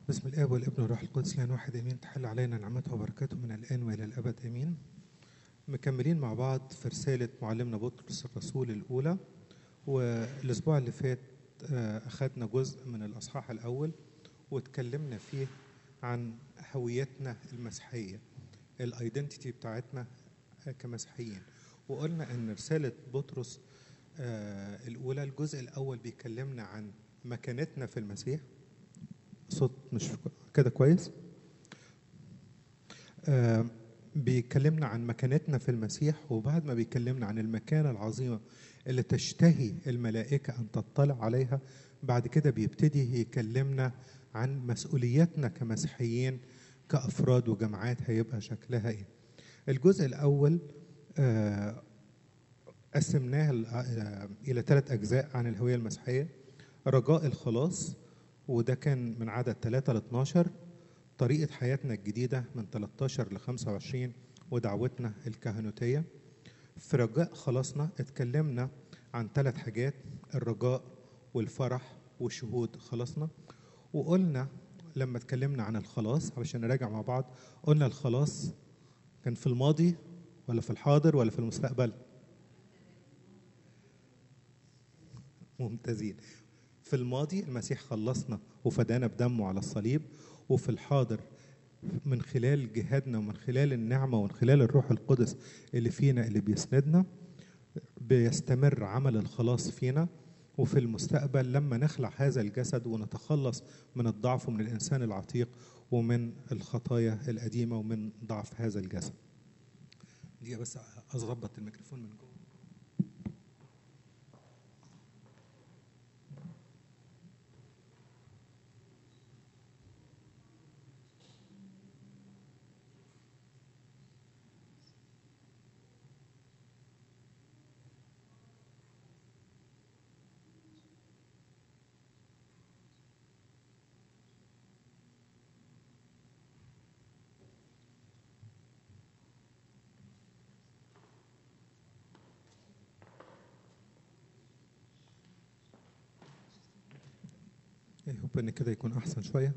بسم الاب والابن والروح القدس لان واحد امين تحل علينا نعمته وبركاته من الان والى الابد امين مكملين مع بعض في رساله معلمنا بطرس الرسول الاولى والاسبوع اللي فات آه، اخذنا جزء من الاصحاح الاول واتكلمنا فيه عن هويتنا المسيحيه الايدنتيتي بتاعتنا كمسيحيين وقلنا ان رساله بطرس آه، الاولى الجزء الاول بيكلمنا عن مكانتنا في المسيح صوت مش كده كويس آه بيكلمنا عن مكانتنا في المسيح وبعد ما بيكلمنا عن المكانة العظيمة اللي تشتهي الملائكة أن تطلع عليها بعد كده بيبتدي يكلمنا عن مسؤولياتنا كمسيحيين كأفراد وجماعات هيبقى شكلها إيه الجزء الأول آه قسمناه آه، إلى ثلاث أجزاء عن الهوية المسيحية رجاء الخلاص وده كان من عدد 3 ل 12 طريقة حياتنا الجديدة من 13 ل 25 ودعوتنا الكهنوتية في رجاء خلاصنا اتكلمنا عن ثلاث حاجات الرجاء والفرح وشهود خلاصنا وقلنا لما اتكلمنا عن الخلاص علشان نراجع مع بعض قلنا الخلاص كان في الماضي ولا في الحاضر ولا في المستقبل ممتازين في الماضي المسيح خلصنا وفدانا بدمه على الصليب وفي الحاضر من خلال جهادنا ومن خلال النعمة ومن خلال الروح القدس اللي فينا اللي بيسندنا بيستمر عمل الخلاص فينا وفي المستقبل لما نخلع هذا الجسد ونتخلص من الضعف ومن الإنسان العتيق ومن الخطايا القديمة ومن ضعف هذا الجسد دي بس أظبط الميكروفون من جوه اي هوب ان كده يكون احسن شويه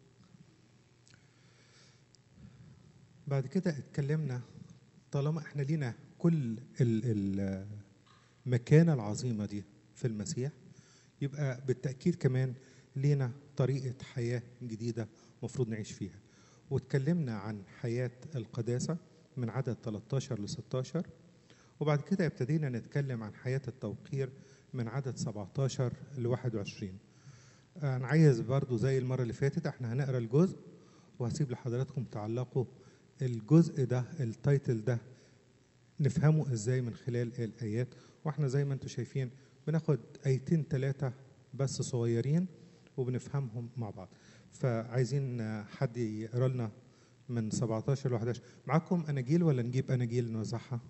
بعد كده اتكلمنا طالما احنا لينا كل ال- المكانه العظيمه دي في المسيح يبقى بالتاكيد كمان لينا طريقه حياه جديده المفروض نعيش فيها واتكلمنا عن حياه القداسه من عدد 13 ل 16 وبعد كده ابتدينا نتكلم عن حياه التوقير من عدد 17 ل 21 انا عايز برضو زي المره اللي فاتت احنا هنقرا الجزء وهسيب لحضراتكم تعلقوا الجزء ده التايتل ده نفهمه ازاي من خلال الايات واحنا زي ما انتم شايفين بناخد ايتين ثلاثه بس صغيرين وبنفهمهم مع بعض فعايزين حد يقرا لنا من 17 ل 11 معاكم اناجيل ولا نجيب اناجيل نوزعها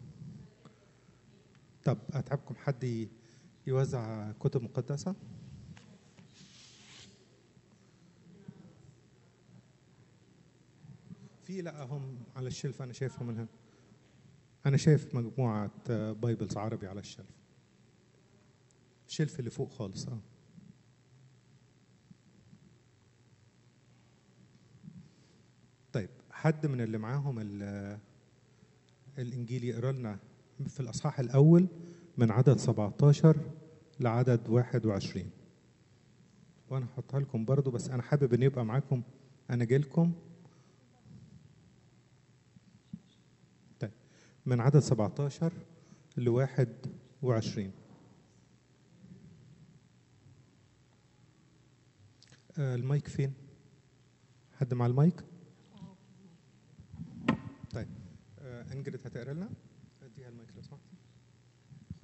طب اتعبكم حد يوزع كتب مقدسه في لا هم على الشلف انا شايفهم من هنا انا شايف مجموعه بايبلز عربي على الشلف الشلف اللي فوق خالص اه طيب حد من اللي معاهم ال- الانجيل يقرا لنا في الاصحاح الاول من عدد 17 لعدد 21 وانا هحطها لكم برضو بس انا حابب ان يبقى معاكم انا جيلكم طيب من عدد 17 ل 21 آه المايك فين؟ حد مع المايك؟ طيب آه انجريد هتقرا لنا؟ اديها المايك لو سمحتي خد.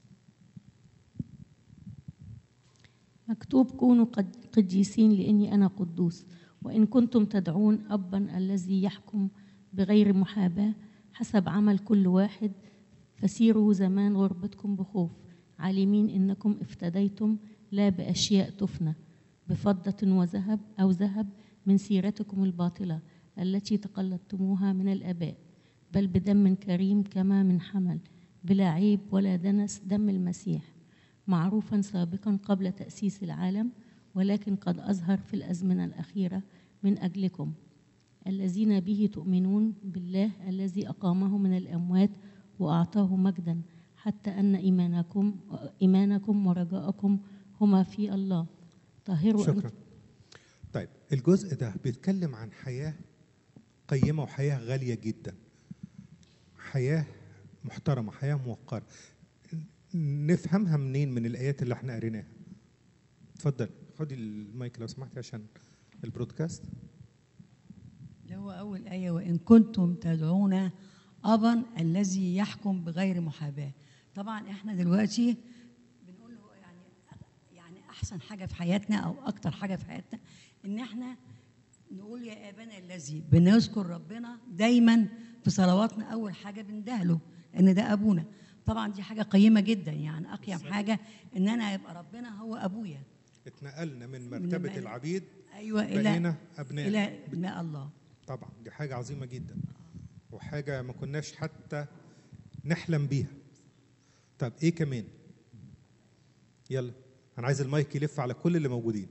مكتوب كونوا قد قديسين لاني انا قدوس وان كنتم تدعون ابا الذي يحكم بغير محاباه حسب عمل كل واحد فسيروا زمان غربتكم بخوف عالمين انكم افتديتم لا باشياء تفنى بفضه وذهب او ذهب من سيرتكم الباطله التي تقلدتموها من الاباء بل بدم كريم كما من حمل بلا عيب ولا دنس دم المسيح معروفا سابقا قبل تاسيس العالم ولكن قد أظهر في الأزمنة الأخيرة من أجلكم الذين به تؤمنون بالله الذي أقامه من الأموات وأعطاه مجدا حتى أن إيمانكم إيمانكم ورجاءكم هما في الله طهروا شكرا طيب الجزء ده بيتكلم عن حياة قيمة وحياة غالية جدا حياة محترمة حياة موقرة نفهمها منين من الآيات اللي احنا قريناها اتفضل خدي المايك لو سمحتي عشان البرودكاست اللي هو أول آية وإن كنتم تدعون أبا الذي يحكم بغير محاباة طبعا احنا دلوقتي بنقول له يعني يعني أحسن حاجة في حياتنا أو أكتر حاجة في حياتنا إن احنا نقول يا أبانا الذي بنذكر ربنا دايما في صلواتنا أول حاجة بندهله إن ده أبونا طبعا دي حاجة قيمة جدا يعني أقيم حاجة إن أنا يبقى ربنا هو أبويا اتنقلنا من مرتبة الم- العبيد أيوة بقينا إلى أبناء إلى ابناء الله طبعا دي حاجة عظيمة جدا وحاجة ما كناش حتى نحلم بيها طب ايه كمان يلا انا عايز المايك يلف على كل اللي موجودين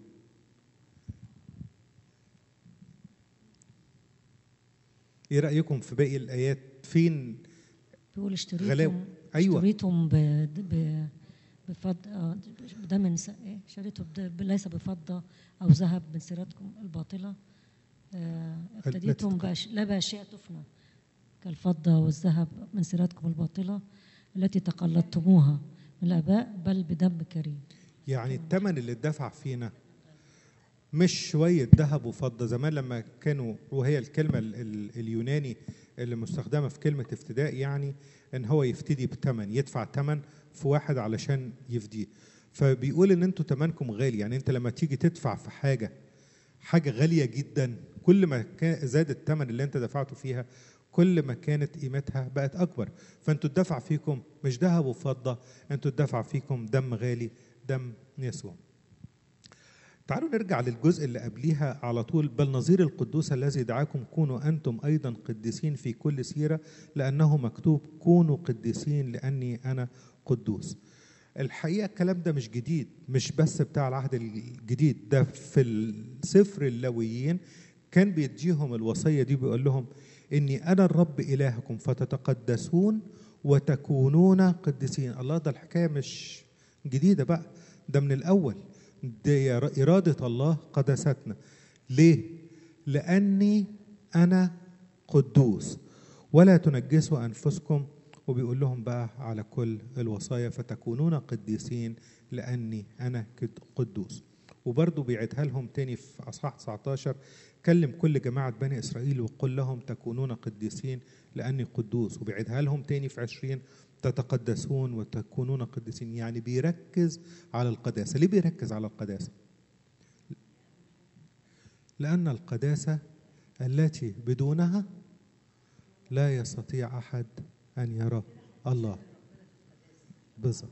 ايه رأيكم في باقي الآيات فين بيقول غلاوة. اشتريتم أيوة. اشتريتم ب... ب... بفض آه، ده من س... إيه؟ شريته بد... ليس بفضة أو ذهب من سيرتكم الباطلة آه، ابتديتم تتق- بأش... لا بأشياء تفنى كالفضة والذهب من سيرتكم الباطلة التي تقلدتموها من الآباء بل بدم كريم يعني الثمن اللي اتدفع فينا مش شوية ذهب وفضة زمان لما كانوا وهي الكلمة ال- ال- اليوناني اللي مستخدمة في كلمة افتداء يعني ان هو يفتدي بثمن يدفع ثمن في واحد علشان يفديه فبيقول ان انتوا ثمنكم غالي يعني انت لما تيجي تدفع في حاجة حاجة غالية جدا كل ما كان زاد الثمن اللي انت دفعته فيها كل ما كانت قيمتها بقت اكبر فانتوا الدفع فيكم مش ذهب وفضة انتوا الدفع فيكم دم غالي دم يسوع تعالوا نرجع للجزء اللي قبليها على طول بل نظير القدوس الذي دعاكم كونوا أنتم أيضا قديسين في كل سيرة لأنه مكتوب كونوا قديسين لأني أنا قدوس الحقيقة الكلام ده مش جديد مش بس بتاع العهد الجديد ده في السفر اللويين كان بيديهم الوصية دي بيقول لهم إني أنا الرب إلهكم فتتقدسون وتكونون قديسين الله ده الحكاية مش جديدة بقى ده من الأول دي إرادة الله قدستنا ليه؟ لأني أنا قدوس ولا تنجسوا أنفسكم وبيقول لهم بقى على كل الوصايا فتكونون قديسين لأني أنا كد- قدوس وبرضه بيعيدها لهم تاني في أصحاح 19 كلم كل جماعة بني إسرائيل وقل لهم تكونون قديسين لأني قدوس وبيعيدها لهم تاني في 20 تتقدسون وتكونون قديسين يعني بيركز على القداسة ليه بيركز على القداسة لأن القداسة التي بدونها لا يستطيع أحد أن يرى الله بالظبط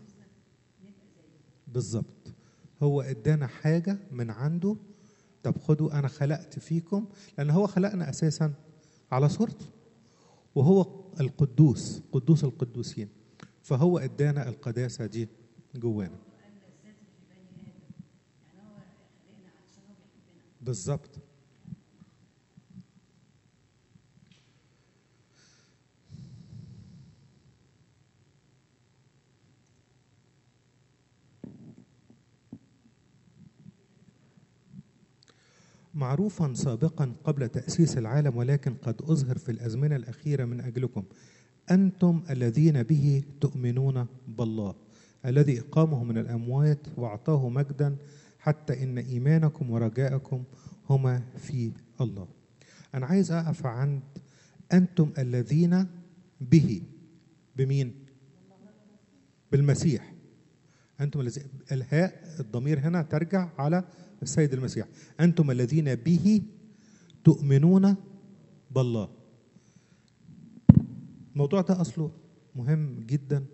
بالظبط هو ادانا حاجة من عنده طب خدوا أنا خلقت فيكم لأن هو خلقنا أساسا على صورته وهو القدوس قدوس القدوسين فهو ادانا القداسة دي جوانا بالظبط معروفا سابقا قبل تأسيس العالم ولكن قد أظهر في الأزمنة الأخيرة من أجلكم أنتم الذين به تؤمنون بالله الذي إقامه من الأموات وأعطاه مجدا حتى إن إيمانكم ورجاءكم هما في الله أنا عايز أقف عند أنتم الذين به بمين؟ بالمسيح أنتم الذين الهاء الضمير هنا ترجع على السيد المسيح أنتم الذين به تؤمنون بالله الموضوع ده أصله مهم جدا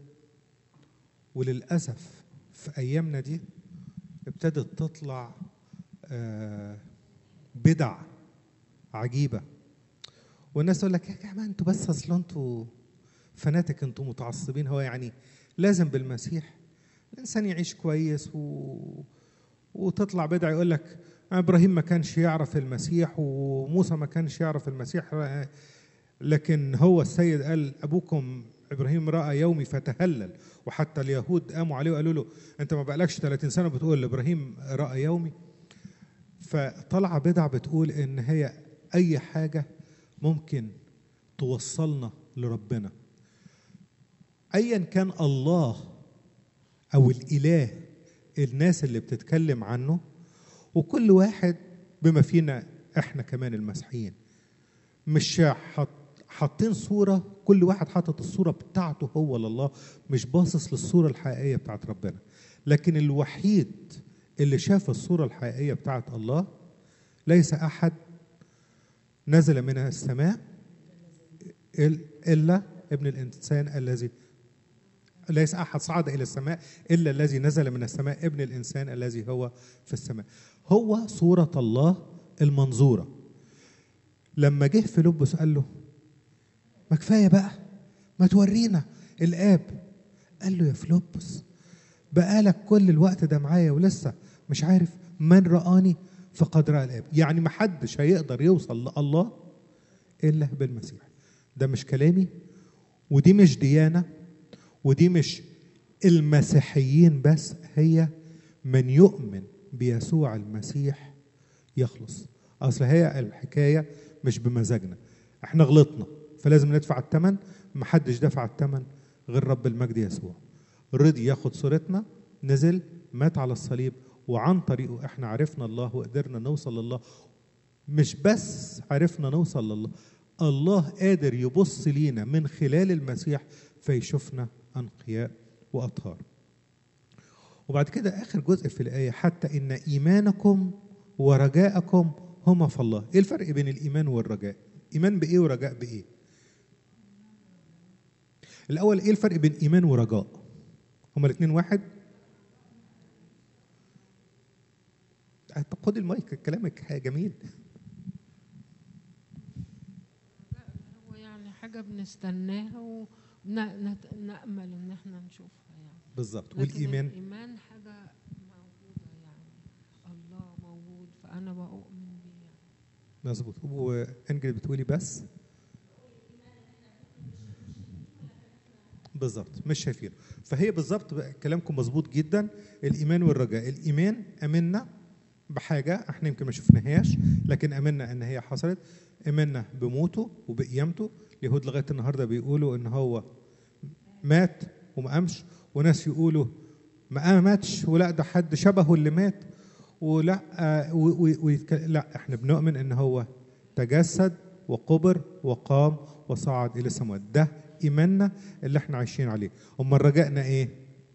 وللأسف في أيامنا دي ابتدت تطلع آه، بدع عجيبة والناس تقول لك يا جماعة انتوا بس اصل انتوا فناتك انتوا متعصبين هو يعني لازم بالمسيح الانسان يعيش كويس و... وتطلع بدعة يقول لك ابراهيم ما كانش يعرف المسيح وموسى ما كانش يعرف المسيح لكن هو السيد قال ابوكم ابراهيم راى يومي فتهلل وحتى اليهود قاموا عليه وقالوا له انت ما بقالكش 30 سنه بتقول ابراهيم راى يومي فطلع بدعه بتقول ان هي اي حاجه ممكن توصلنا لربنا ايا كان الله او الاله الناس اللي بتتكلم عنه وكل واحد بما فينا احنا كمان المسيحيين مش حط حاطين صوره كل واحد حاطط الصوره بتاعته هو لله مش باصص للصوره الحقيقيه بتاعت ربنا لكن الوحيد اللي شاف الصوره الحقيقيه بتاعت الله ليس احد نزل من السماء الا ابن الانسان الذي ليس احد صعد الى السماء الا الذي نزل من السماء ابن الانسان الذي هو في السماء هو صوره الله المنظوره لما جه فيلبس قال له ما كفايه بقى ما تورينا الاب قال له يا فيلبس بقالك كل الوقت ده معايا ولسه مش عارف من رآني فقد رأى الآب يعني ما حدش هيقدر يوصل لله إلا بالمسيح ده مش كلامي ودي مش ديانة ودي مش المسيحيين بس هي من يؤمن بيسوع المسيح يخلص أصل هي الحكاية مش بمزاجنا احنا غلطنا فلازم ندفع الثمن محدش دفع الثمن غير رب المجد يسوع رضي ياخد صورتنا نزل مات على الصليب وعن طريقه احنا عرفنا الله وقدرنا نوصل لله مش بس عرفنا نوصل لله الله قادر يبص لينا من خلال المسيح فيشوفنا انقياء واطهار وبعد كده اخر جزء في الايه حتى ان ايمانكم ورجاءكم هما في الله ايه الفرق بين الايمان والرجاء ايمان بايه ورجاء بايه الاول ايه الفرق بين ايمان ورجاء هما الاثنين واحد طب خد المايك كلامك جميل هو يعني حاجة بنستناها ونأمل إن احنا نشوفها يعني بالظبط لكن والايمان الإيمان حاجة موجودة يعني الله موجود فأنا بؤمن بيه يعني مظبوط وانجل بتقولي بس بالظبط مش شايفين فهي بالظبط بقى كلامكم مظبوط جدا الايمان والرجاء الايمان امنا بحاجه احنا يمكن ما شفناهاش لكن امنا ان هي حصلت امنا بموته وبقيامته اليهود لغايه النهارده بيقولوا ان هو مات وما قامش وناس يقولوا ما ماتش ولا ده حد شبهه اللي مات ولا آه و و ويتك... لا احنا بنؤمن ان هو تجسد وقبر وقام وصعد الى السماوات ده ايماننا اللي احنا عايشين عليه امال رجائنا ايه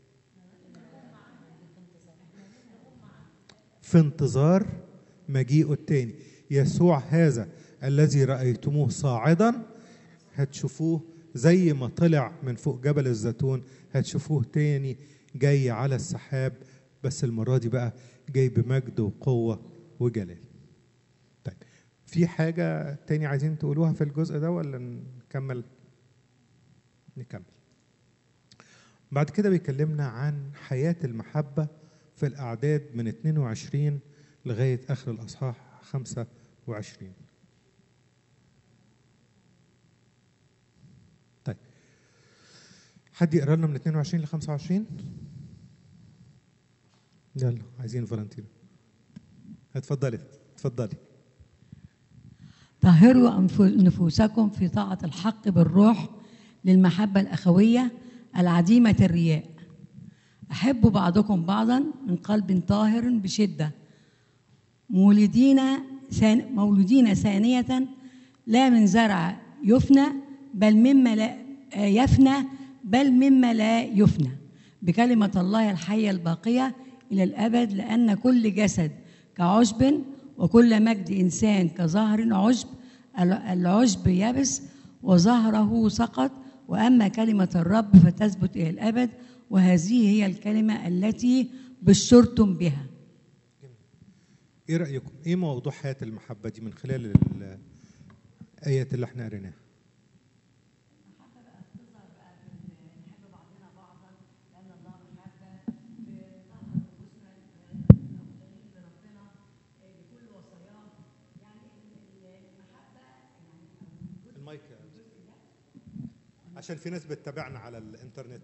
في انتظار مجيئه التاني يسوع هذا الذي رأيتموه صاعدا هتشوفوه زي ما طلع من فوق جبل الزيتون هتشوفوه تاني جاي على السحاب بس المرة دي بقى جاي بمجد وقوة وجلال طيب في حاجة تاني عايزين تقولوها في الجزء ده ولا نكمل نكمل بعد كده بيكلمنا عن حياة المحبة في الأعداد من 22 لغاية آخر الأصحاح 25 طيب حد يقرا لنا من 22 ل 25 يلا عايزين فالنتينا اتفضلي اتفضلي طهروا أنف- نفوسكم في طاعة الحق بالروح للمحبة الأخوية العديمة الرياء أحبوا بعضكم بعضا من قلب طاهر بشدة مولدين ثان مولودين ثانية لا من زرع يفنى بل مما لا آه، يفنى بل مما لا يفنى بكلمة الله الحية الباقية إلى الأبد لأن كل جسد كعشب وكل مجد إنسان كظهر عشب العشب يبس وظهره سقط وأما كلمة الرب فتثبت إلى الأبد وهذه هي الكلمة التي بشرتم بها ايه رايكم ايه موضوع حياه المحبه دي من خلال الايات اللي احنا قريناها عشان في ناس بتتابعنا على الانترنت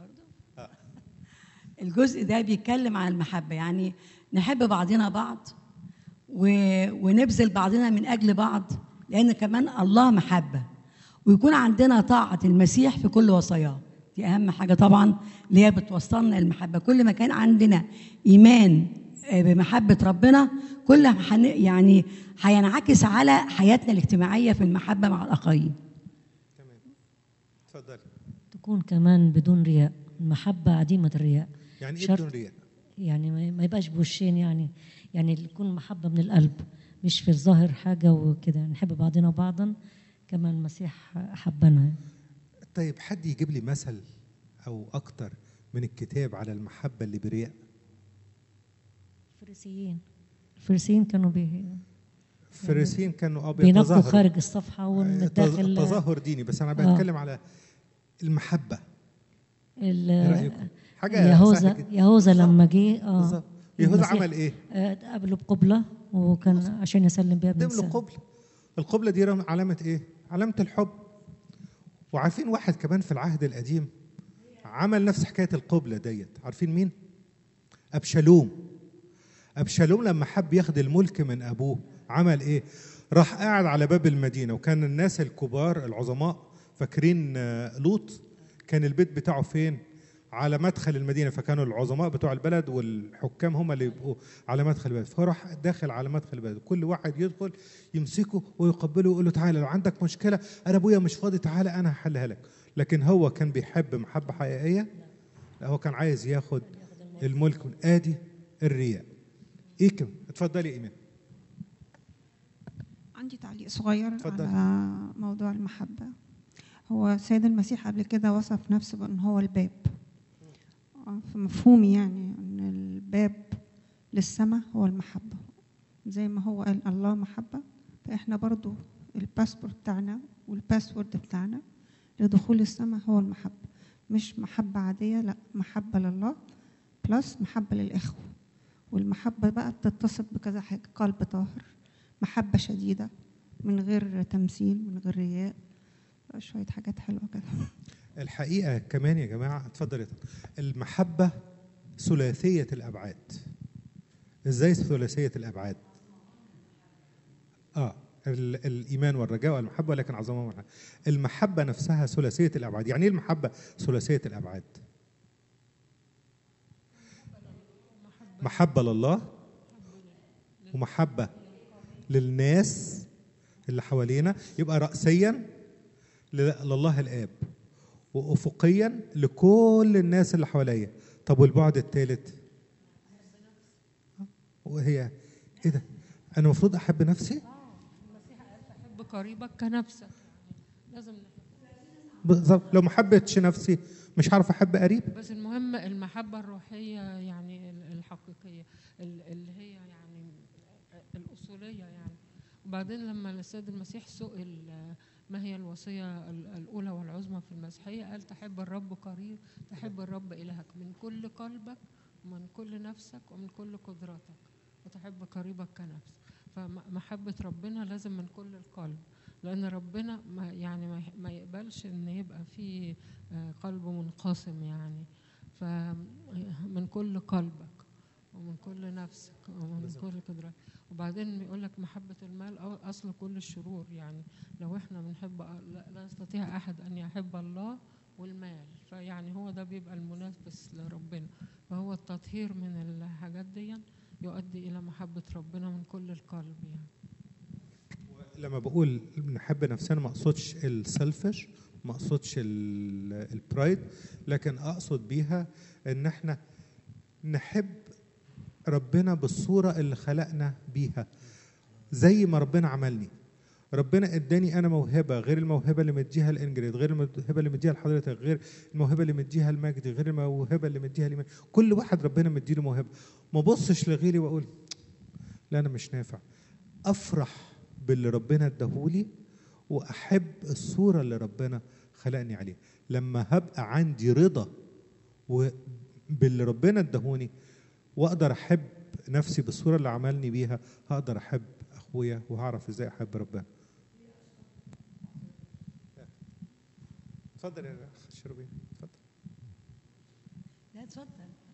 الجزء ده بيتكلم عن المحبة يعني نحب بعضنا بعض و... ونبذل بعضنا من أجل بعض لأن كمان الله محبة ويكون عندنا طاعة المسيح في كل وصاياه دي أهم حاجة طبعا اللي هي بتوصلنا المحبة كل ما كان عندنا إيمان آه، بمحبة ربنا كل ما حن... يعني هينعكس على حياتنا الاجتماعية في المحبة مع الآخرين تمام اتفضلي تكون كمان بدون رياء المحبة عديمة الرياء يعني ايه شرط. بدون رياء يعني ما ما يبقاش بوشين يعني يعني تكون محبة من القلب مش في الظاهر حاجة وكده نحب بعضنا بعضا كما المسيح حبنا طيب حد يجيب لي مثل او اكتر من الكتاب على المحبه اللي برياء الفريسيين الفريسيين كانوا بي الفريسيين كانوا اه بينقوا بيتظاهروا خارج الصفحة ومن آه، الداخل تظاهر ديني بس انا آه. بتكلم على المحبه ال- ايه رايكم حاجه سهلة يهوذا جدا. يهوذا لما جه اه بالظبط يهوذا المسيح- عمل ايه؟ آه، قابله بقبلة وكان عشان يسلم بيها ابن قدم له الإنسان. قبله القبله دي رم- علامه ايه؟ علامه الحب وعارفين واحد كمان في العهد القديم عمل نفس حكايه القبله ديت عارفين مين؟ ابشالوم ابشالوم لما حب ياخد الملك من ابوه عمل ايه؟ راح قاعد على باب المدينه وكان الناس الكبار العظماء فاكرين آه، لوط كان البيت بتاعه فين؟ على مدخل المدينه فكانوا العظماء بتوع البلد والحكام هم اللي يبقوا على مدخل البلد فراح داخل على مدخل البلد كل واحد يدخل يمسكه ويقبله ويقول له تعالى لو عندك مشكله انا ابويا مش فاضي تعالى انا هحلها لك لكن هو كان بيحب محبه حقيقيه لا هو كان عايز ياخد الملك من ادي الرياء ايه كم اتفضلي يا ايمان عندي تعليق صغير اتفضل. على موضوع المحبة هو سيد المسيح قبل كده وصف نفسه بأن هو الباب آه، في مفهومي يعني أن الباب للسماء هو المحبة زي ما هو قال الله محبة فإحنا برضو الباسبورت بتاعنا والباسورد بتاعنا لدخول السماء هو المحبة مش محبة عادية لا محبة لله بلس محبة للإخوة والمحبة بقى بتتصف بكذا حاجة قلب طاهر محبة شديدة من غير تمثيل من غير رياء شوية حاجات حلوة كده الحقيقه كمان يا جماعه اتفضل يا طارق. المحبه ثلاثيه الابعاد ازاي ثلاثيه الابعاد اه ال- الايمان والرجاء والمحبه ولكن عظمهم الحب. المحبه نفسها ثلاثيه الابعاد يعني ايه المحبه ثلاثيه الابعاد محبه لله ومحبه للناس اللي حوالينا يبقى راسيا ل- لله الاب وافقيا لكل الناس اللي حواليا طب والبعد الثالث وهي ايه ده انا المفروض احب نفسي حب قريبك كنفسك لازم نحب. بالظبط لو ما حبيتش نفسي مش هعرف احب قريب بس المهم المحبة الروحية يعني ال- الحقيقية ال- اللي هي يعني الأصولية يعني وبعدين لما السيد المسيح سئل آه، ما هي الوصية ال- الأولى والعظمى في المسيحية قال تحب الرب قريب تحب الرب إلهك من كل قلبك ومن كل نفسك ومن كل قدرتك وتحب قريبك كنفسك فمحبة ربنا لازم من كل القلب لأن ربنا ما يعني ما يح- ما يقبلش إن يبقى في آه، قلب منقسم يعني فمن كل قلبك ومن كل نفسك ومن كل قدرتك وبعدين بيقول لك محبة المال أو- أصل كل الشرور يعني لو احنا بنحب لا, لا يستطيع أحد أن يحب الله والمال فيعني هو ده بيبقى المنافس لربنا فهو التطهير من الحاجات دي يؤدي إلى محبة ربنا من كل القلب يعني لما بقول نحب نفسنا ما اقصدش السلفش ما اقصدش ال- البرايد لكن اقصد بيها ان احنا نحب ربنا بالصوره اللي خلقنا بيها زي ما ربنا عملني ربنا اداني انا موهبه غير الموهبه اللي مديها الانجريد غير الموهبه اللي مديها لحضرتك غير الموهبه اللي مديها المجدي غير الموهبه اللي مديها لمن كل واحد ربنا مديله موهبه ما بصش لغيري واقول لا انا مش نافع افرح باللي ربنا اداهولي واحب الصوره اللي ربنا خلقني عليها لما هبقى عندي رضا وباللي ربنا اداهوني واقدر احب نفسي بالصوره اللي عملني بيها هقدر احب اخويا وهعرف ازاي احب ربنا اتفضل يا اخ شربين اتفضل لا اتفضل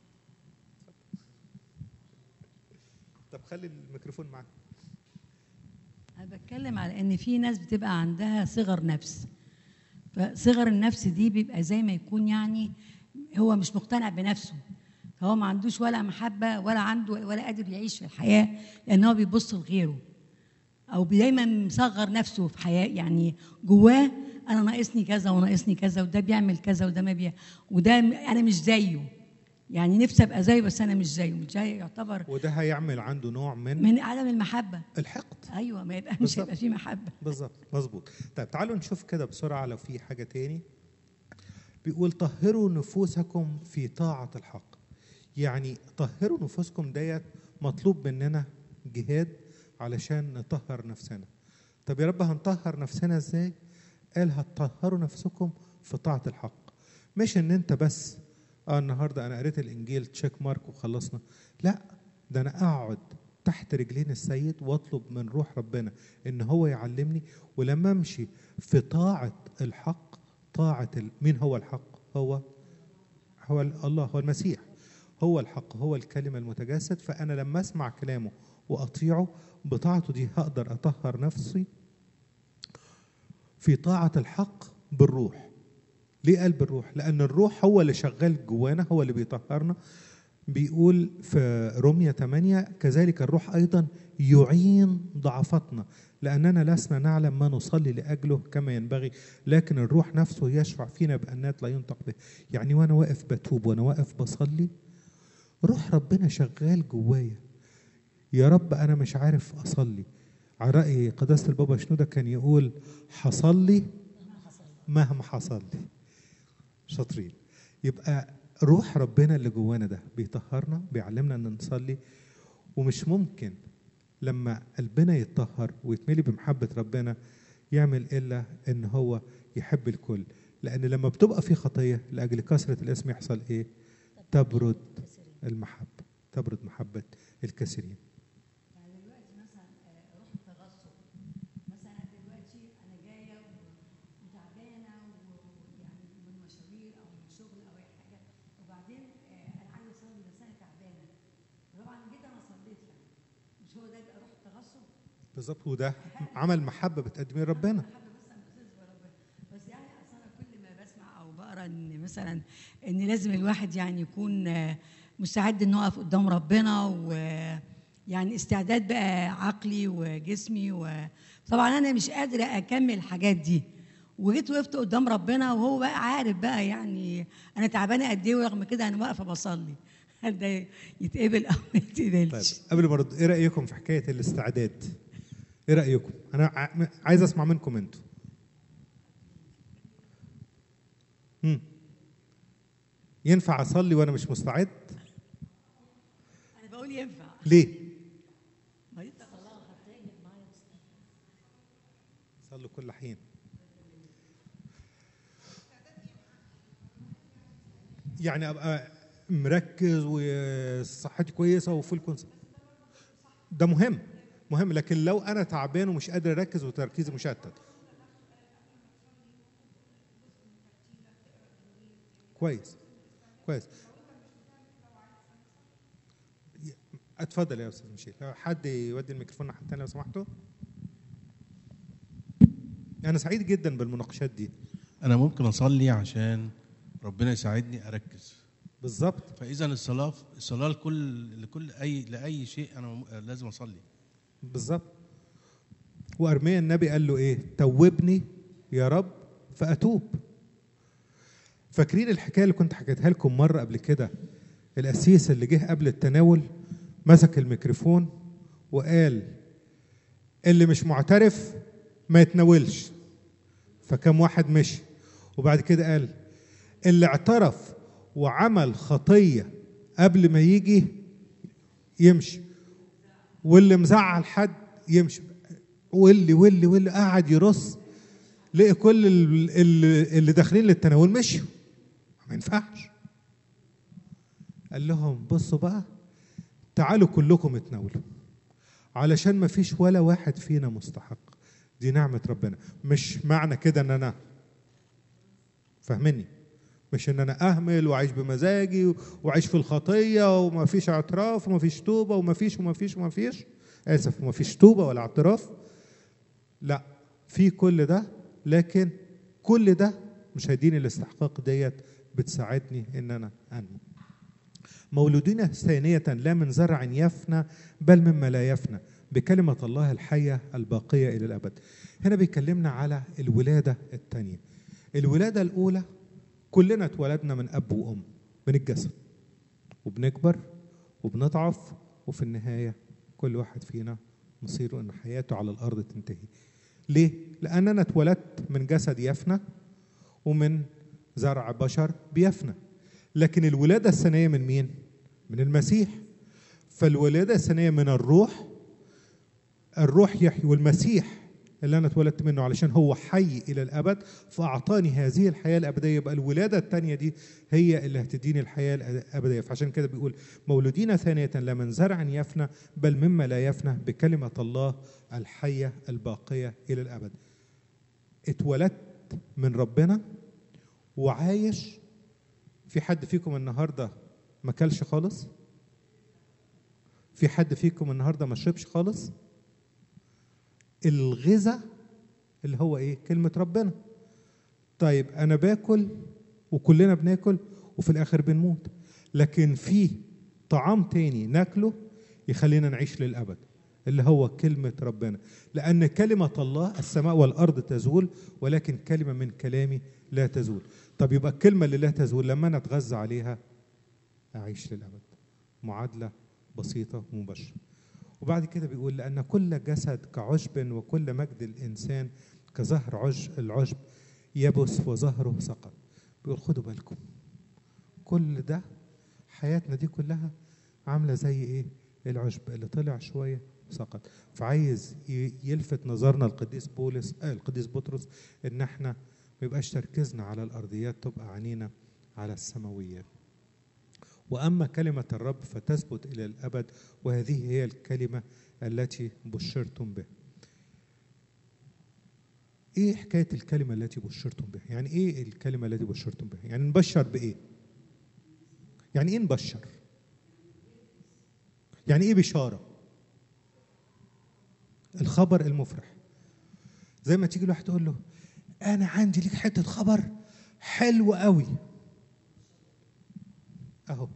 طب خلي الميكروفون معاك انا بتكلم على ان في ناس بتبقى عندها صغر نفس فصغر النفس دي بيبقى زي ما يكون يعني هو مش مقتنع بنفسه هو ما عندوش ولا محبه ولا عنده ولا قادر يعيش في الحياه لان هو بيبص لغيره او دايما مصغر نفسه في حياه يعني جواه انا ناقصني كذا وناقصني كذا وده بيعمل كذا وده ما بي وده م- انا مش زيه يعني نفسي ابقى زيه بس انا مش زيه مش زيه يعتبر وده هيعمل عنده نوع من من عدم المحبه الحقد ايوه ما يبقى مش بالظبط. هيبقى فيه محبه بالظبط مظبوط طيب تعالوا نشوف كده بسرعه لو في حاجه تاني بيقول طهروا نفوسكم في طاعه الحق يعني طهروا نفوسكم ديت مطلوب مننا جهاد علشان نطهر نفسنا طب يا رب هنطهر نفسنا ازاي قال هتطهروا نفسكم في طاعه الحق مش ان انت بس اه النهارده انا قريت الانجيل تشيك مارك وخلصنا لا ده انا اقعد تحت رجلين السيد واطلب من روح ربنا ان هو يعلمني ولما امشي في طاعه الحق طاعه ال- مين هو الحق هو هو ال- الله هو المسيح هو الحق هو الكلمه المتجسد فانا لما اسمع كلامه واطيعه بطاعته دي هقدر اطهر نفسي في طاعه الحق بالروح ليه قال بالروح لان الروح هو اللي شغال جوانا هو اللي بيطهرنا بيقول في رومية 8 كذلك الروح أيضا يعين ضعفتنا لأننا لسنا نعلم ما نصلي لأجله كما ينبغي لكن الروح نفسه يشفع فينا بأنات لا ينطق به يعني وأنا واقف بتوب وأنا واقف بصلي روح ربنا شغال جوايا يا رب أنا مش عارف أصلي على رأي قداسة البابا شنودة كان يقول حصلي مهما حصل لي شاطرين يبقى روح ربنا اللي جوانا ده بيطهرنا بيعلمنا ان نصلي ومش ممكن لما قلبنا يتطهر ويتملي بمحبة ربنا يعمل إلا إن هو يحب الكل لأن لما بتبقى في خطية لأجل كثرة الاسم يحصل إيه؟ تبرد المحبة تبرد محبة الكثيرين يعني دلوقتي مثلا آه، روح التغصب مثلا أنا دلوقتي انا جايه و- وتعبانه ويعني من مشاوير او من شغل او اي حاجه وبعدين آه، انا عايزه اصلي بس انا تعبانه طبعا جيت انا صليت يعني مش هو ده يبقى روح التغصب بالظبط وده عمل محبة بتقدميه لربنا حابه بس انا بسيط بربنا بس يعني اصل انا كل ما بسمع او بقرا ان مثلا ان لازم الواحد يعني يكون آه، مستعد انه يقف قدام ربنا ويعني استعداد بقى عقلي وجسمي وطبعا انا مش قادره اكمل الحاجات دي وجيت وقفت قدام ربنا وهو بقى عارف بقى يعني انا تعبانه قد ايه ورغم كده انا واقفه بصلي هل ده يتقبل او ما طيب يتقبلش قبل ما ارد ايه رايكم في حكايه الاستعداد ايه رايكم انا ع- عايز اسمع منكم انتوا هم. ينفع اصلي وانا مش مستعد انا بقول ينفع ليه ما ينفع. صلوا كل حين يعني ابقى مركز وصحتي كويسه وفول كونس ده مهم مهم لكن لو انا تعبان ومش قادر اركز وتركيزي مشتت كويس كويس اتفضل يا استاذ مشيل لو حد يودي الميكروفون ناحيه الثانيه لو سمحتوا انا سعيد جدا بالمناقشات دي انا ممكن اصلي عشان ربنا يساعدني اركز بالظبط فاذا الصلاه الصلاه لكل لكل اي لاي شيء انا م- لازم اصلي بالظبط وارميا النبي قال له ايه توبني يا رب فاتوب فاكرين الحكايه اللي كنت حكيتها لكم مره قبل كده القسيس اللي جه قبل التناول مسك الميكروفون وقال اللي مش معترف ما يتناولش فكم واحد مشي وبعد كده قال اللي اعترف وعمل خطيه قبل ما يجي يمشي واللي مزعل حد يمشي واللي واللي واللي قاعد يرص لقي كل ال- اللي, اللي داخلين للتناول مشوا ما ينفعش قال لهم بصوا بقى تعالوا كلكم اتناولوا علشان ما فيش ولا واحد فينا مستحق دي نعمة ربنا مش معنى كده ان انا فاهمني مش ان انا اهمل واعيش بمزاجي و- واعيش في الخطيه وما فيش اعتراف وما فيش توبه وما فيش وما فيش وما فيش اسف وما فيش توبه ولا اعتراف لا في كل ده لكن كل ده مش هيديني الاستحقاق ديت بتساعدني ان انا انمو مولودين ثانية لا من زرع يفنى بل مما لا يفنى بكلمة الله الحية الباقية إلى الأبد هنا بيكلمنا على الولادة الثانية الولادة الأولى كلنا اتولدنا من أب وأم من الجسد وبنكبر وبنضعف وفي النهاية كل واحد فينا مصيره أن حياته على الأرض تنتهي ليه؟ لأن أنا اتولدت من جسد يفنى ومن زرع بشر بيفنى لكن الولادة الثانية من مين؟ من المسيح فالولادة الثانية من الروح الروح يحيي والمسيح اللي أنا اتولدت منه علشان هو حي إلى الأبد فأعطاني هذه الحياة الأبدية يبقى الولادة الثانية دي هي اللي هتديني الحياة الأبدية فعشان كده بيقول مولودين ثانية لا من زرع يفنى بل مما لا يفنى بكلمة الله الحية الباقية إلى الأبد اتولدت من ربنا وعايش في حد فيكم النهارده ما كلش خالص في حد فيكم النهارده ما شربش خالص الغذاء اللي هو ايه كلمه ربنا طيب انا باكل وكلنا بناكل وفي الاخر بنموت لكن في طعام تاني ناكله يخلينا نعيش للابد اللي هو كلمة ربنا لأن كلمة الله السماء والأرض تزول ولكن كلمة من كلامي لا تزول طب يبقى الكلمة اللي لا تزول لما أنا أتغذى عليها أعيش للأبد معادلة بسيطة ومباشرة وبعد كده بيقول لأن كل جسد كعشب وكل مجد الإنسان كزهر عش العشب يبس وزهره سقط بيقول خدوا بالكم كل ده حياتنا دي كلها عاملة زي إيه العشب اللي طلع شوية سقط فعايز ي- يلفت نظرنا القديس بولس آه القديس بطرس ان احنا ما يبقاش تركيزنا على الارضيات تبقى عينينا على السماويات واما كلمه الرب فتثبت الى الابد وهذه هي الكلمه التي بشرتم بها ايه حكايه الكلمه التي بشرتم بها يعني ايه الكلمه التي بشرتم بها يعني نبشر بايه يعني ايه نبشر يعني ايه بشاره الخبر المفرح زي ما تيجي الواحد تقول له انا عندي ليك حته خبر حلو قوي اهو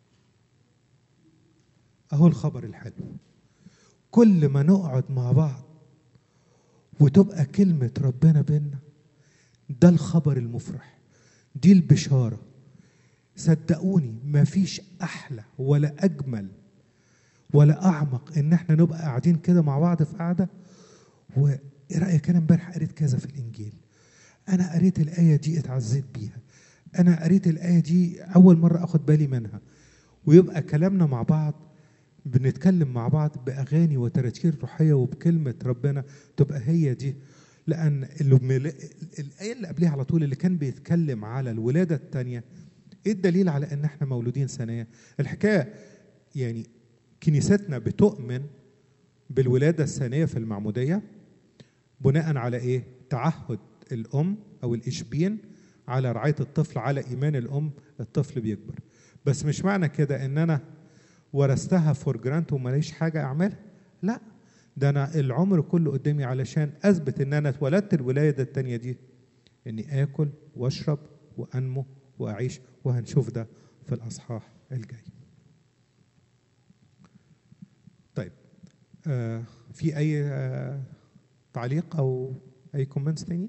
اهو الخبر الحلو كل ما نقعد مع بعض وتبقى كلمة ربنا بينا ده الخبر المفرح دي البشارة صدقوني مفيش أحلى ولا أجمل ولا أعمق إن احنا نبقى قاعدين كده مع بعض في قعدة وإيه رأيك أنا امبارح قريت كذا في الإنجيل أنا قريت الآية دي اتعزيت بيها أنا قريت الآية دي أول مرة أخد بالي منها ويبقى كلامنا مع بعض بنتكلم مع بعض بأغاني وتراتير روحية وبكلمة ربنا تبقى هي دي لأن اللي الآية اللي قبلها على طول اللي كان بيتكلم على الولادة الثانية إيه الدليل على إن إحنا مولودين ثانية؟ الحكاية يعني كنيستنا بتؤمن بالولادة الثانية في المعمودية بناء على إيه؟ تعهد الأم أو الإشبين على رعاية الطفل على إيمان الأم الطفل بيكبر بس مش معنى كده إن أنا ورثتها فور جرانت وماليش حاجة أعملها لا ده أنا العمر كله قدامي علشان أثبت إن أنا اتولدت الولادة التانية دي إني آكل وأشرب وأنمو وأعيش وهنشوف ده في الأصحاح الجاي طيب آه في أي آه تعليق أو أي كومنتس تاني؟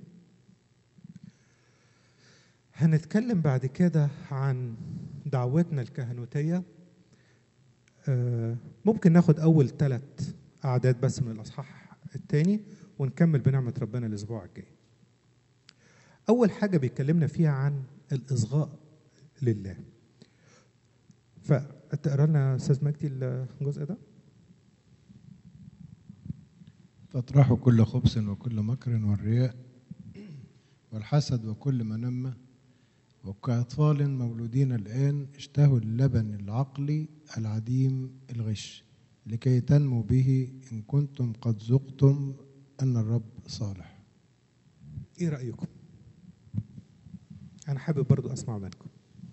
هنتكلم بعد كده عن دعوتنا الكهنوتية آه ممكن ناخد أول ثلاث أعداد بس من الأصحاح الثاني ونكمل بنعمة ربنا الأسبوع الجاي أول حاجة بيكلمنا فيها عن الإصغاء لله فتقرا لنا أستاذ مجدي الجزء ده فاطرحوا كل خبث وكل مكر والرياء والحسد وكل منمة وكأطفال مولودين الآن اشتهوا اللبن العقلي العديم الغش لكي تنمو به إن كنتم قد ذقتم أن الرب صالح إيه رأيكم؟ انا حابب برضو اسمع منكم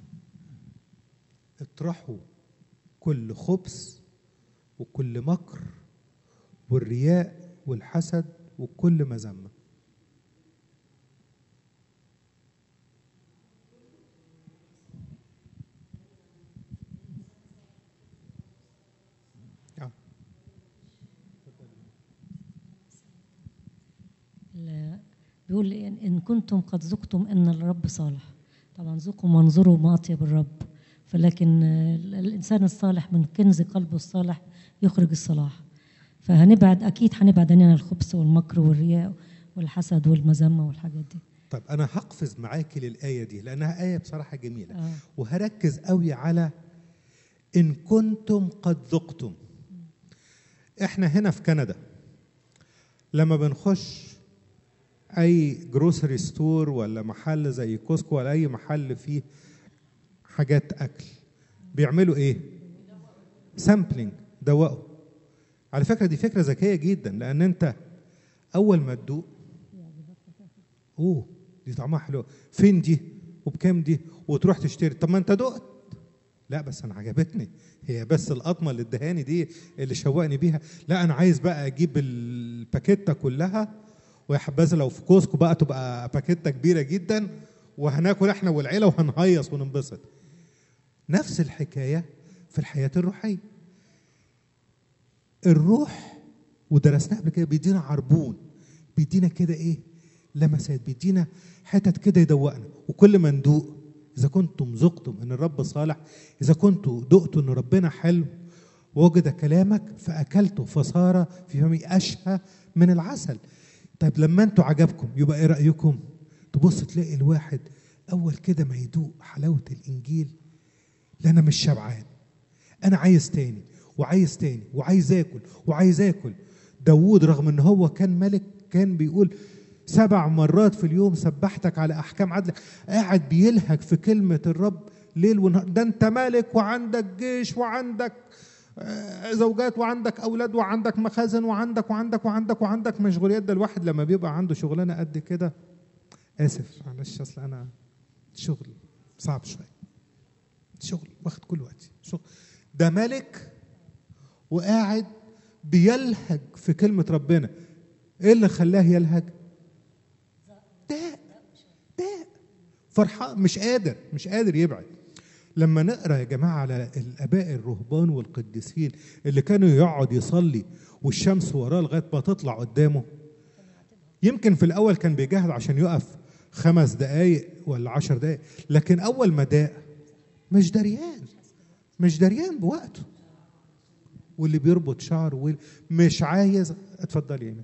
اطرحوا كل خبث وكل مكر والرياء والحسد وكل مذمه آه. ال- بيقول إن إن كنتم قد ذقتم أن الرب صالح طبعا ذوقوا وانظروا ما أطيب الرب فلكن آه، الإنسان الصالح من كنز قلبه الصالح يخرج الصلاح فهنبعد أكيد هنبعد عننا الخبث والمكر والرياء والحسد والمذمة والحاجات دي طيب انا هقفز معاكي للايه دي لانها ايه بصراحه جميله آه. وهركز قوي على ان كنتم قد ذقتم احنا هنا في كندا لما بنخش اي جروسري ستور ولا محل زي كوسكو ولا اي محل فيه حاجات اكل بيعملوا ايه سامبلينج دوقوا على فكره دي فكره ذكيه جدا لان انت اول ما تدوق اوه دي طعمها حلو فين دي وبكام دي وتروح تشتري طب ما انت دقت لا بس انا عجبتني هي بس القطمه اللي ادهاني دي اللي شوقني بيها لا انا عايز بقى اجيب الباكيته كلها ويا حبذا لو في كوسكو بقى تبقى باكيته كبيره جدا وهناكل احنا والعيله وهنهيص وننبسط نفس الحكايه في الحياه الروحيه الروح ودرسناها قبل كده بيدينا عربون بيدينا كده ايه لمسات بيدينا حتت كده يدوقنا وكل ما ندوق اذا كنتم ذقتم ان الرب صالح اذا كنتم دقتوا ان ربنا حلو وجد كلامك فاكلته فصار في فمي اشهى من العسل طيب لما انتوا عجبكم يبقى ايه رايكم تبص تلاقي الواحد اول كده ما يدوق حلاوه الانجيل لا انا مش شبعان انا عايز تاني وعايز تاني وعايز اكل وعايز اكل داوود رغم ان هو كان ملك كان بيقول سبع مرات في اليوم سبحتك على احكام عدلك قاعد بيلهج في كلمه الرب ليل ونهار ده انت ملك وعندك جيش وعندك آه، زوجات وعندك اولاد وعندك مخازن وعندك وعندك وعندك وعندك مشغوليات ده الواحد لما بيبقى عنده شغلانه قد كده اسف معلش اصل انا شغل صعب شويه شغل واخد كل وقتي شغل ده ملك وقاعد بيلهج في كلمة ربنا ايه اللي خلاه يلهج داء داء فرحان مش قادر مش قادر يبعد لما نقرا يا جماعه على الاباء الرهبان والقديسين اللي كانوا يقعد يصلي والشمس وراه لغايه ما تطلع قدامه يمكن في الاول كان بيجاهد عشان يقف خمس دقايق ولا عشر دقايق لكن اول ما داق مش دريان مش دريان بوقته واللي بيربط شعره وال- مش عايز اتفضلي يا إيمان.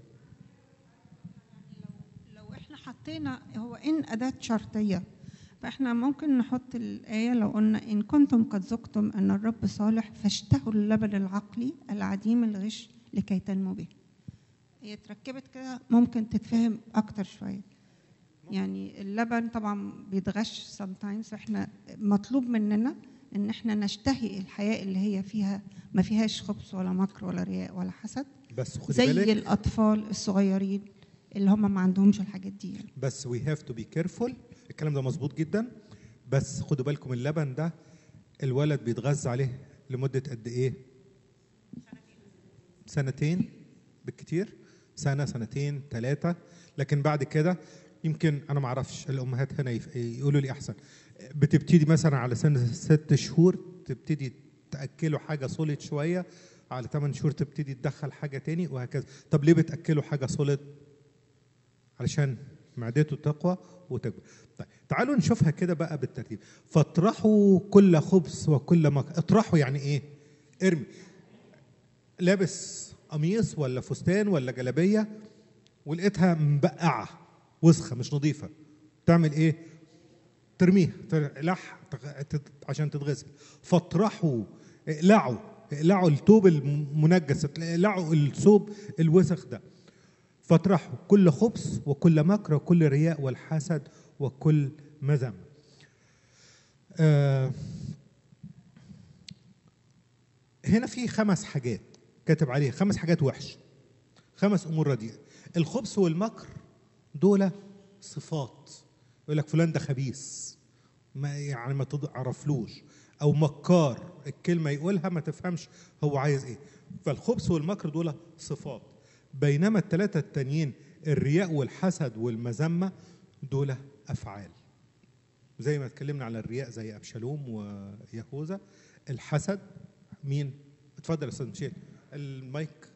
لو احنا حطينا هو ان اداه شرطيه فاحنا ممكن نحط الايه لو قلنا ان كنتم قد ذقتم ان الرب صالح فاشتهوا اللبن العقلي العديم الغش لكي تنمو به هي اتركبت كده ممكن تتفهم اكتر شويه يعني اللبن طبعا بيتغش sometimes احنا مطلوب مننا ان احنا نشتهي الحياه اللي هي فيها ما فيهاش خبث ولا مكر ولا رياء ولا حسد بس خدي زي بالك الاطفال الصغيرين اللي هم ما عندهمش الحاجات دي يعني. بس وي هاف تو بي كيرفول الكلام ده مظبوط جدا بس خدوا بالكم اللبن ده الولد بيتغذى عليه لمده قد ايه سنتين بالكتير سنه سنتين ثلاثه لكن بعد كده يمكن انا ما اعرفش الامهات هنا يف- يقولوا لي احسن بتبتدي مثلا على سن ست شهور تبتدي تاكله حاجه سوليد شويه على 8 شهور تبتدي تدخل حاجه تاني وهكذا طب ليه بتاكله حاجه سوليد علشان معدته تقوى وتكبر طيب تعالوا نشوفها كده بقى بالترتيب فاطرحوا كل خبز وكل مك... اطرحوا يعني ايه ارمي لابس قميص ولا فستان ولا جلابيه ولقيتها مبقعه وسخه مش نظيفه تعمل ايه ترميها تلح عشان تتغسل فاطرحوا اقلعوا اقلعوا الثوب المنجس اقلعوا الثوب الوسخ ده فاطرحوا كل خبث وكل مكر وكل رياء والحسد وكل مذم آه هنا في خمس حاجات كاتب عليها خمس حاجات وحش خمس امور رديئه الخبث والمكر دول صفات يقول لك فلان ده خبيث ما يعني ما تعرفلوش او مكار الكلمه يقولها ما تفهمش هو عايز ايه فالخبث والمكر دول صفات بينما الثلاثه التانيين الرياء والحسد والمذمه دول افعال زي ما اتكلمنا على الرياء زي ابشالوم ويهوذا الحسد مين اتفضل يا استاذ مشيل المايك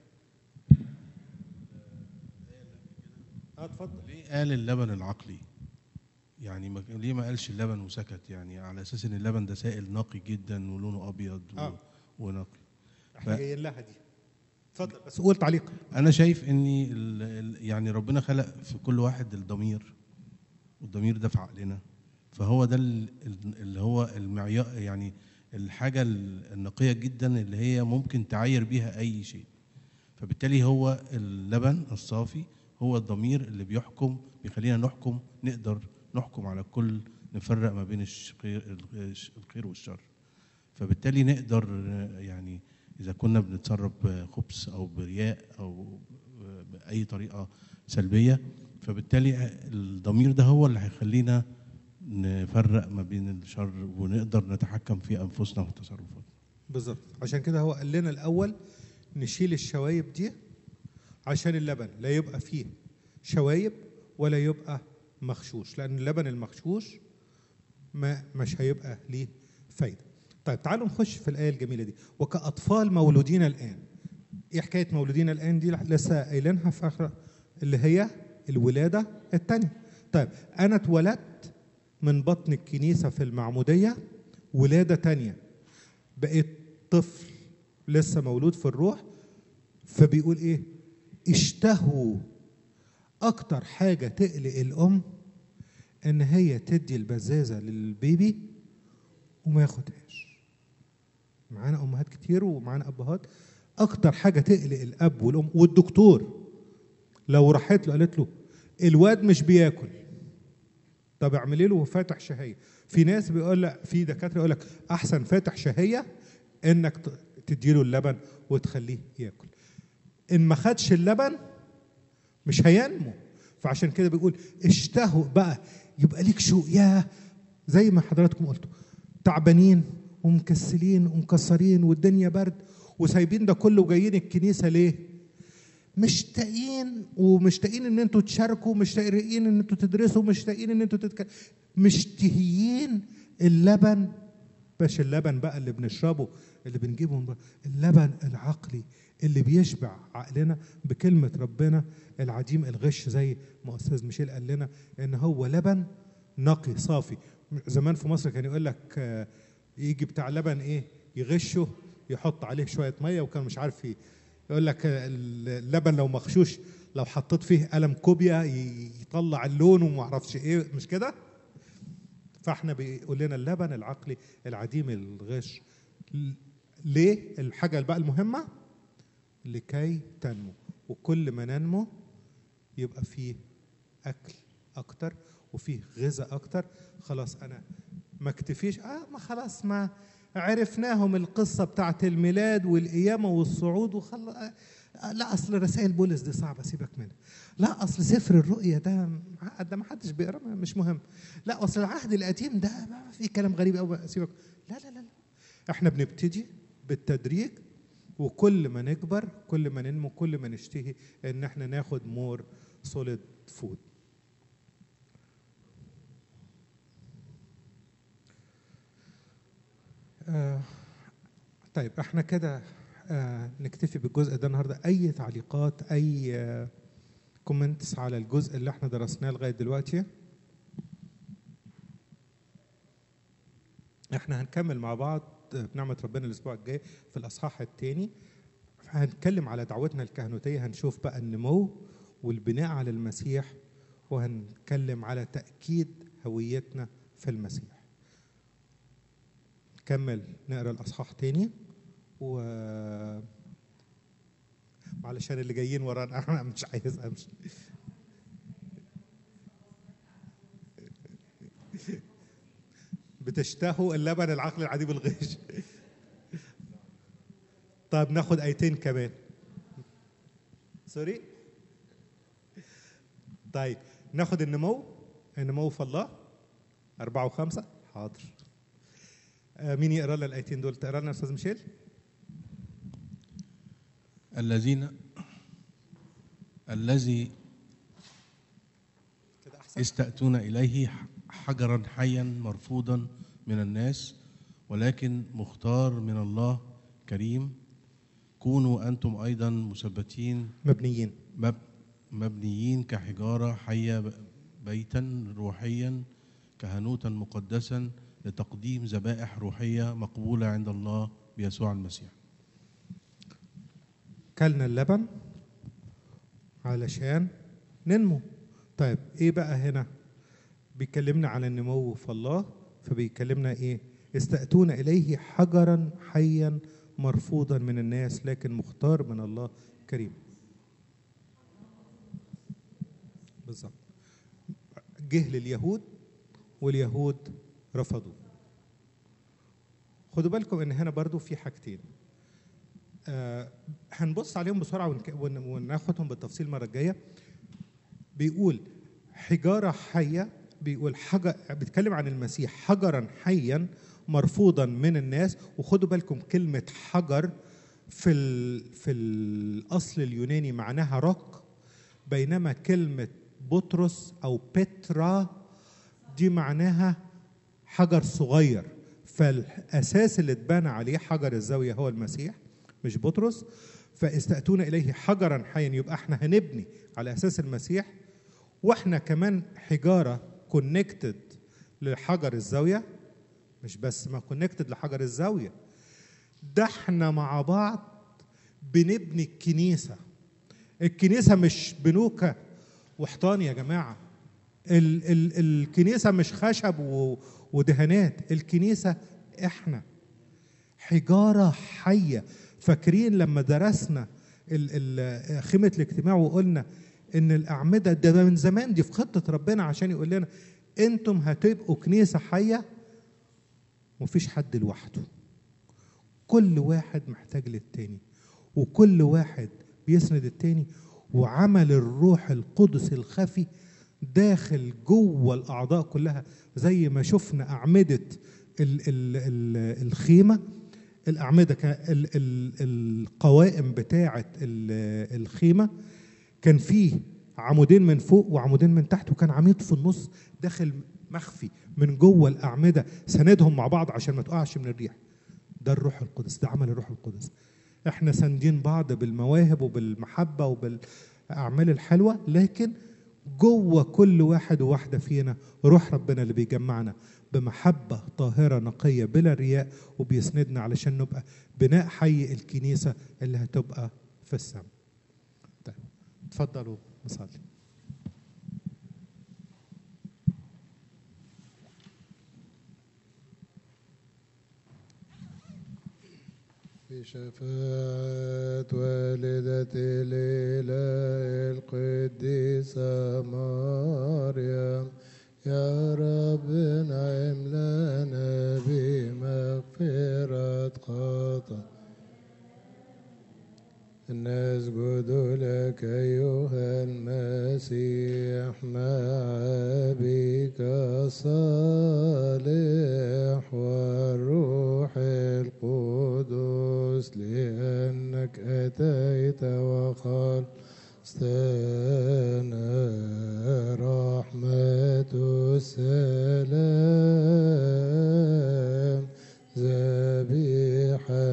اه اتفضل ليه قال اللبن العقلي يعني ما ليه ما قالش اللبن وسكت يعني على اساس ان اللبن ده سائل نقي جدا ولونه ابيض و... آه. ونقي احنا ف- جايين لها دي اتفضل بس قول تعليق انا شايف ان ال... ال- يعني ربنا خلق في كل واحد الضمير والضمير ده في عقلنا فهو ده ال- ال- اللي هو المعيار يعني الحاجه ال- النقيه جدا اللي هي ممكن تعاير بيها اي شيء فبالتالي هو اللبن الصافي هو الضمير اللي بيحكم بيخلينا نحكم نقدر نحكم على الكل نفرق ما بين الخير الخير والشر فبالتالي نقدر آه، يعني اذا كنا بنتصرف بخبث او برياء او باي طريقه سلبيه فبالتالي الضمير ده هو اللي هيخلينا نفرق ما بين الشر ونقدر نتحكم في انفسنا وتصرفاتنا بالظبط عشان كده هو قال لنا الاول نشيل الشوايب دي عشان اللبن لا يبقى فيه شوايب ولا يبقى مغشوش لان اللبن المغشوش ما مش هيبقى ليه فايده طيب تعالوا نخش في الايه الجميله دي وكاطفال مولودين الان ايه حكايه مولودين الان دي لسه قايلينها في اخر اللي هي الولاده الثانيه طيب انا اتولدت من بطن الكنيسه في المعموديه ولاده تانية بقيت طفل لسه مولود في الروح فبيقول ايه اشتهوا اكتر حاجه تقلق الام ان هي تدي البزازه للبيبي وما ياخدهاش معانا امهات كتير ومعانا ابهات اكتر حاجه تقلق الاب والام والدكتور لو راحت له قالت له الواد مش بياكل طب اعملي له فاتح شهيه في ناس بيقول لك في دكاتره يقول لك احسن فاتح شهيه انك ت- تديله اللبن وتخليه ياكل ان ما خدش اللبن مش هينمو فعشان كده بيقول اشتهوا بقى يبقى ليك شوق يا زي ما حضراتكم قلتوا تعبانين ومكسلين ومكسرين والدنيا برد وسايبين ده كله وجايين الكنيسه ليه؟ مشتاقين ومشتاقين ان انتوا تشاركوا مشتاقين ان انتوا تدرسوا مشتاقين ان انتوا تتك... مشتهيين اللبن باش اللبن بقى اللي بنشربه اللي بنجيبه من بره اللبن العقلي اللي بيشبع عقلنا بكلمة ربنا العديم الغش زي ما أستاذ ميشيل قال لنا إن هو لبن نقي صافي زمان في مصر كان يقول لك آه، يجي بتاع لبن إيه يغشه يحط عليه شوية مية وكان مش عارف ي- يقول لك آه، اللبن لو مغشوش لو حطيت فيه قلم كوبيا ي- يطلع اللون وما اعرفش ايه مش كده فاحنا بيقول لنا اللبن العقلي العديم الغش ل- ليه الحاجه بقى المهمه لكي تنمو وكل ما ننمو يبقى فيه اكل اكتر وفيه غذاء اكتر خلاص انا ما اكتفيش اه ما خلاص ما عرفناهم القصه بتاعت الميلاد والقيامه والصعود وخل آه آه، لا اصل رسائل بولس دي صعبه سيبك منها لا اصل سفر الرؤيا ده معقد ده ما حدش بيقرا مش مهم لا اصل العهد القديم ده ما في كلام غريب قوي سيبك لا لا لا لا احنا بنبتدي بالتدريج وكل ما نكبر كل ما ننمو كل ما نشتهي ان احنا ناخد مور سوليد فود آه طيب احنا كده آه نكتفي بالجزء ده النهارده اي تعليقات اي آه كومنتس على الجزء اللي احنا درسناه لغايه دلوقتي احنا هنكمل مع بعض بنعمه ربنا الاسبوع الجاي في الاصحاح الثاني هنتكلم على دعوتنا الكهنوتيه هنشوف بقى النمو والبناء على المسيح وهنتكلم على تاكيد هويتنا في المسيح نكمل نقرا الاصحاح تاني و علشان اللي جايين ورانا انا مش عايز امشي بتشتهوا اللبن العقل العديم الغش طيب ناخد ايتين كمان سوري طيب ناخد النمو النمو في الله أربعة وخمسة حاضر آه، مين يقرا لنا الايتين دول تقرا لنا يا استاذ ميشيل الذين الذي كده احسن استأتون إليه حجرا حيا مرفوضا من الناس ولكن مختار من الله كريم كونوا أنتم أيضا مثبتين مبنيين مب مبنيين كحجارة حية ب- بيتا روحيا كهنوتا مقدسا لتقديم ذبائح روحية مقبولة عند الله بيسوع المسيح كلنا اللبن علشان ننمو طيب ايه بقى هنا بيكلمنا عن النمو في الله فبيكلمنا ايه استأتون إليه حجرا حيا مرفوضا من الناس لكن مختار من الله كريم بالظبط جه لليهود واليهود رفضوا خدوا بالكم ان هنا برضو في حاجتين آه هنبص عليهم بسرعه ونك- ون- وناخدهم بالتفصيل المره الجايه بيقول حجاره حيه بيقول حجر بيتكلم عن المسيح حجرا حيا مرفوضا من الناس وخدوا بالكم كلمه حجر في ال في الاصل اليوناني معناها روك بينما كلمه بطرس او بترا دي معناها حجر صغير فالاساس اللي اتبنى عليه حجر الزاويه هو المسيح مش بطرس فاستأتون اليه حجرا حيا يبقى احنا هنبني على اساس المسيح واحنا كمان حجاره كونكتد لحجر الزاويه مش بس ما كونكتد لحجر الزاويه ده احنا مع بعض بنبني الكنيسه الكنيسه مش بنوكه وحيطان يا جماعه ال ال الكنيسه مش خشب و- ودهانات الكنيسه احنا حجاره حيه فاكرين لما درسنا ال- ال- خيمه الاجتماع وقلنا ان الاعمده ده من زمان دي في خطه ربنا عشان يقول لنا انتم هتبقوا كنيسه حيه ومفيش حد لوحده كل واحد محتاج للتاني وكل واحد بيسند التاني وعمل الروح القدس الخفي داخل جوه الاعضاء كلها زي ما شفنا اعمده ال ال ال الخيمه الاعمده كا- ال ال القوائم بتاعه ال- الخيمه كان فيه عمودين من فوق وعمودين من تحت وكان عمود في النص داخل مخفي من جوه الاعمده ساندهم مع بعض عشان ما تقعش من الريح ده الروح القدس ده عمل الروح القدس احنا ساندين بعض بالمواهب وبالمحبه وبالاعمال الحلوه لكن جوه كل واحد وواحده فينا روح ربنا اللي بيجمعنا بمحبه طاهره نقيه بلا رياء وبيسندنا علشان نبقى بناء حي الكنيسه اللي هتبقى في السماء. طيب اتفضلوا نصلي. في شفاعة والدة الإله القديسة مريم يا رب نعم لنا بمغفرة خطأ نسجد لك أيها المسيح مع أبيك الصالح والروح القدس لأنك أتيت وخلصتنا رحمة السلام ذبيحة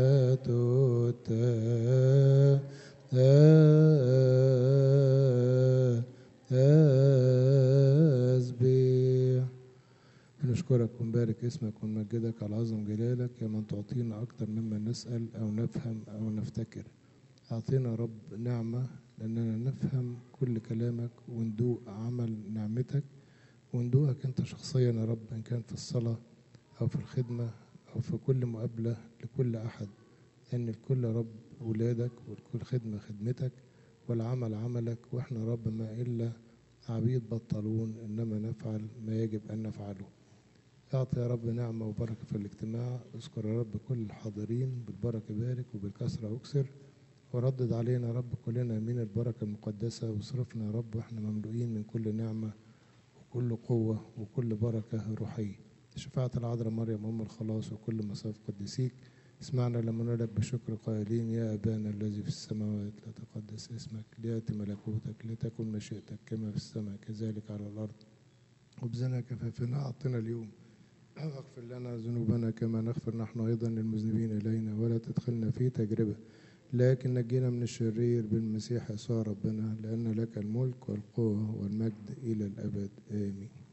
التسبيح نشكرك ونبارك اسمك ونمجدك على عظم جلالك يا من تعطينا أكثر مما نسأل أو نفهم أو نفتكر أعطينا رب نعمة لأننا نفهم كل كلامك وندوق عمل نعمتك وندوقك أنت شخصيا يا رب إن كان في الصلاة أو في الخدمة أو في كل مقابلة لكل أحد أن الكل رب ولادك والكل خدمة خدمتك والعمل عملك وإحنا رب ما إلا عبيد بطلون إنما نفعل ما يجب أن نفعله اعطي يا رب نعمة وبركة في الاجتماع اذكر يا رب كل الحاضرين بالبركة بارك وبالكسرة اكسر وردد علينا يا رب كلنا من البركة المقدسة واصرفنا يا رب واحنا مملوئين من كل نعمة وكل قوة وكل بركة روحية شفاعة العذراء مريم أم الخلاص وكل مصاف قديسيك اسمعنا لما نلب بشكر قائلين يا أبانا الذي في السماوات لا تقدس اسمك ليأتي ملكوتك لتكن مشيئتك كما في السماء كذلك على الأرض خبزنا كفافنا أعطنا اليوم واغفر لنا ذنوبنا كما نغفر نحن أيضا للمذنبين إلينا ولا تدخلنا في تجربة لكن نجينا من الشرير بالمسيح يسوع ربنا لأن لك الملك والقوة والمجد إلى الأبد آمين